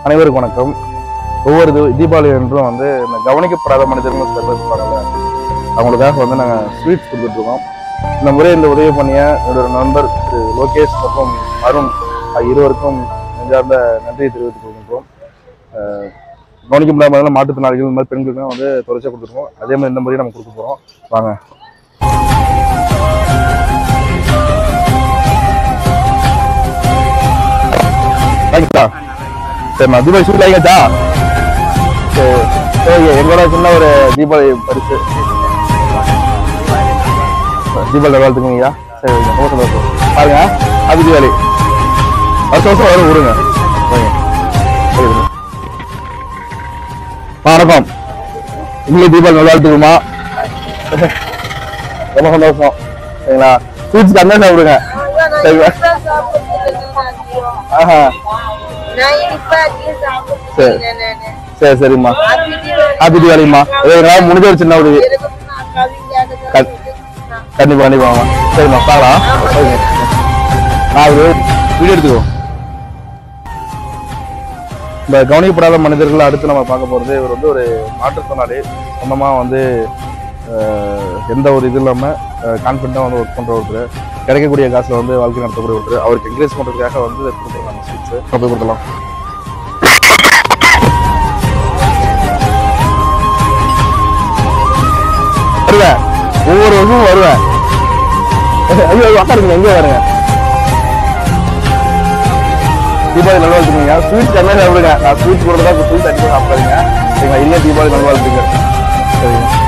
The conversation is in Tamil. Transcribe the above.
அனைவருக்கும் வணக்கம் ஒவ்வொரு தி- தீபாவளி என்றும் வந்து இந்த கவனிக்கப்படாத மனிதர்கள் சில பேர் இருப்பாங்கல்ல அவங்களுக்காக வந்து நாங்கள் ஸ்வீட்ஸ் கொடுத்துட்ருக்கோம் இந்த முறை இந்த உதவி பண்ணிய என்னோட நண்பர் திரு லோகேஷ் மற்றும் அருண் ஆகிய இருவருக்கும் நெஞ்சார்ந்த நன்றியை தெரிவித்துக் கொள்கின்றோம் அஹ், கவனிக்கப்படாத மனிதர்கள் மாற்றுத்திறனாளிகள் இந்த மாதிரி பெண்களுக்கு வந்து தொடர்ச்சியாக கொடுத்துருக்கோம் அதே மாதிரி இந்த முறையும் நம்ம கொடுக்க போகிறோம் வாங்க வாங்கிட்டா சரிண்ணா தீபாவளி சூட் ஆகியாச்சா சரி சரி எங்களோட சின்ன ஒரு தீபாவளி பரிசு தீபாவளி வாழ்த்துக்குங்க ஐயா சரி வைங்க. ரொம்ப சந்தோஷம் பாருங்க அது தீபாவளி வருஷம் வருஷம் வரும் விடுங்க வைங்க. சரி, வைங்க. வணக்கம் இங்கே தீபாவளி நல்வாழ்த்துக்குமா ரொம்ப சந்தோஷம் சரிங்களா ஸ்வீட்ஸ் கண்ணா சாப்பிடுங்க சரிங்களா ஆஹா சரி. சரி சரிம்மா ஹாப்பி தீபாவளிம்மா ஏதோ எங்களால் முடிஞ்ச ஒரு சின்ன உதவி கண்டிப்பா கண்டிப்பாம்மா சரிம்மா பார்க்கலாம் சரிங்க நான் ஒரு வீடியோ எடுத்துக்கோ இந்த கவனிக்கப்படாத மனிதர்கள் அடுத்து நம்ம பார்க்க போகிறது இவர் வந்து ஒரு மாற்றுத்திறனாளி சொந்தமாக வந்து அஹ், எந்த ஒரு இது இல்லாமல் கான்ஃபிடண்ட்டாக வந்து ஒர்க் பண்ணுற ஒருத்தர் கிடைக்கக்கூடிய காசில் வந்து வாழ்க்கை நடத்தக்கூடிய ஒருத்தர் அவருக்கு என்கரேஜ் பண்ணுறதுக்காக வந்து இதை கொடுத்துருவோம் நம்ம ஸ்வீட்ஸு போய் கொடுத்துலாம் வருவேன் ஒவ்வொரு வருஷமும் வருவேன் ஐயோ உட்காருங்க எங்கே வருங்க தீபாவளி நல்வாழ்த்துக்குங்க ஸ்வீட் கம்மியாக சாப்பிடுங்க நான் ஸ்வீட் கொடுத்தா ஸ்வீட் அடிக்க சாப்பிடுங்க சரிங்களா இல்லை தீபாவளி நல்வாழ்த்துங்க சரிங்க